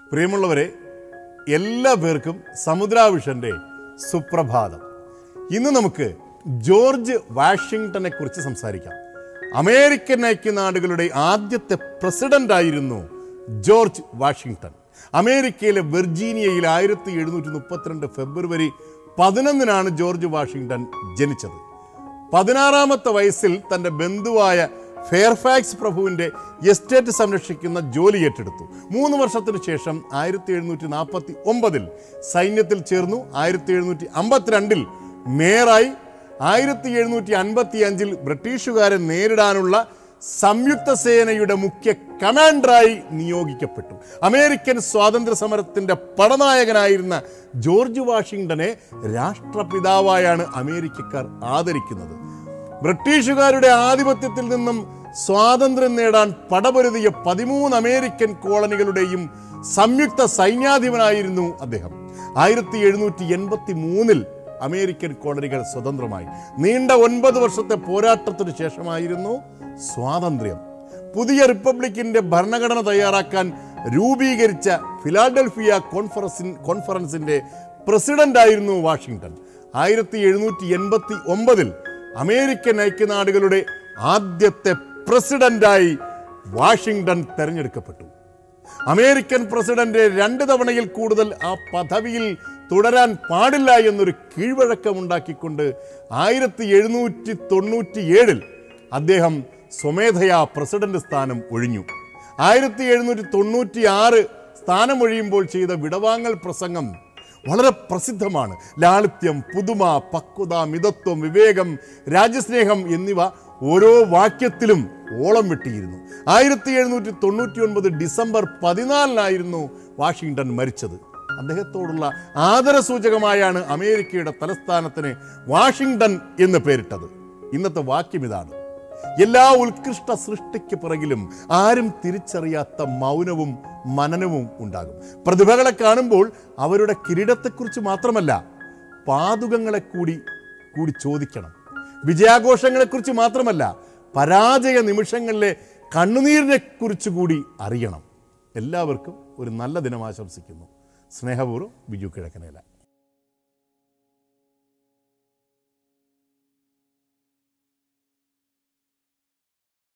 പ്രിയമുള്ളവരെ എല്ലാ പേർക്കും സമുദ്രാവിഷന്റെ സുപ്രഭാതം ഇന്ന് നമുക്ക് ജോർജ് വാഷിങ്ടനെ കുറിച്ച് സംസാരിക്കാം അമേരിക്കൻ ഐക്യനാടുകളുടെ ആദ്യത്തെ പ്രസിഡന്റ് ആയിരുന്നു ജോർജ് വാഷിങ്ടൺ അമേരിക്കയിലെ വെർജീനിയയിൽ ആയിരത്തി എഴുന്നൂറ്റി മുപ്പത്തിരണ്ട് ഫെബ്രുവരി പതിനൊന്നിനാണ് ജോർജ് വാഷിങ്ടൺ ജനിച്ചത് പതിനാറാമത്തെ വയസ്സിൽ തൻ്റെ ബന്ധുവായ ഫെയർഫാക്സ് പ്രഭുവിൻ്റെ എസ്റ്റേറ്റ് സംരക്ഷിക്കുന്ന ജോലി ഏറ്റെടുത്തു മൂന്ന് വർഷത്തിനു ശേഷം ആയിരത്തി എഴുന്നൂറ്റി നാൽപ്പത്തി ഒമ്പതിൽ സൈന്യത്തിൽ ചേർന്നു ആയിരത്തി എഴുന്നൂറ്റി അമ്പത്തിരണ്ടിൽ മേയറായി ആയിരത്തി എഴുന്നൂറ്റി അൻപത്തി അഞ്ചിൽ ബ്രിട്ടീഷുകാരെ നേരിടാനുള്ള സംയുക്ത സേനയുടെ മുഖ്യ കമാൻഡറായി നിയോഗിക്കപ്പെട്ടു അമേരിക്കൻ സ്വാതന്ത്ര്യ സമരത്തിന്റെ പടനായകനായിരുന്ന ജോർജ് വാഷിങ്ടനെ രാഷ്ട്രപിതാവായാണ് അമേരിക്കക്കാർ ആദരിക്കുന്നത് ബ്രിട്ടീഷുകാരുടെ ആധിപത്യത്തിൽ നിന്നും സ്വാതന്ത്ര്യം നേടാൻ പടപൊരുതിയ പതിമൂന്ന് അമേരിക്കൻ കോളനികളുടെയും സംയുക്ത സൈന്യാധിപനായിരുന്നു അദ്ദേഹം ആയിരത്തി എഴുന്നൂറ്റി എൺപത്തി മൂന്നിൽ അമേരിക്കൻ കോളനികൾ സ്വതന്ത്രമായി നീണ്ട ഒൻപത് വർഷത്തെ പോരാട്ടത്തിനു ശേഷമായിരുന്നു സ്വാതന്ത്ര്യം പുതിയ റിപ്പബ്ലിക്കിന്റെ ഭരണഘടന തയ്യാറാക്കാൻ രൂപീകരിച്ച ഫിലാഡൽഫിയ കോൺഫറൻസിൻ കോൺഫറൻസിന്റെ പ്രസിഡന്റായിരുന്നു വാഷിങ്ടൺ ആയിരത്തി എഴുന്നൂറ്റി എൺപത്തി ഒമ്പതിൽ അമേരിക്കൻ ഐക്യനാടുകളുടെ ആദ്യത്തെ പ്രസിഡന്റായി വാഷിങ്ടൺ തെരഞ്ഞെടുക്കപ്പെട്ടു അമേരിക്കൻ പ്രസിഡന്റ് രണ്ട് തവണയിൽ കൂടുതൽ ആ പദവിയിൽ തുടരാൻ പാടില്ല എന്നൊരു കീഴ്വഴക്കമുണ്ടാക്കിക്കൊണ്ട് ആയിരത്തി എഴുന്നൂറ്റി തൊണ്ണൂറ്റി ഏഴിൽ അദ്ദേഹം സ്വമേധയാ പ്രസിഡന്റ് സ്ഥാനം ഒഴിഞ്ഞു ആയിരത്തി എഴുന്നൂറ്റി തൊണ്ണൂറ്റി ആറ് സ്ഥാനമൊഴിയുമ്പോൾ ചെയ്ത വിടവാങ്ങൽ പ്രസംഗം വളരെ പ്രസിദ്ധമാണ് ലാളിത്യം പുതുമ പക്വത മിതത്വം വിവേകം രാജ്യസ്നേഹം എന്നിവ ഓരോ വാക്യത്തിലും ഓളം വെട്ടിയിരുന്നു ആയിരത്തി എഴുന്നൂറ്റി തൊണ്ണൂറ്റി ഒൻപത് ഡിസംബർ പതിനാലിനായിരുന്നു വാഷിങ്ടൺ മരിച്ചത് അദ്ദേഹത്തോടുള്ള ആദരസൂചകമായാണ് അമേരിക്കയുടെ തലസ്ഥാനത്തിന് വാഷിങ്ടൺ എന്ന് പേരിട്ടത് ഇന്നത്തെ വാക്യം ഇതാണ് എല്ലാ ഉത്കൃഷ്ട സൃഷ്ടിക്ക് പിറകിലും ആരും തിരിച്ചറിയാത്ത മൗനവും മനനവും ഉണ്ടാകും പ്രതിഭകളെ കാണുമ്പോൾ അവരുടെ കിരീടത്തെക്കുറിച്ച് മാത്രമല്ല പാതുകങ്ങളെ കൂടി കൂടി ചോദിക്കണം വിജയാഘോഷങ്ങളെക്കുറിച്ച് മാത്രമല്ല പരാജയ നിമിഷങ്ങളിലെ കണ്ണുനീരിനെ കുറിച്ച് കൂടി അറിയണം എല്ലാവർക്കും ഒരു നല്ല ദിനം ആശംസിക്കുന്നു സ്നേഹപൂർവ്വം ബിജു കിഴക്കനേല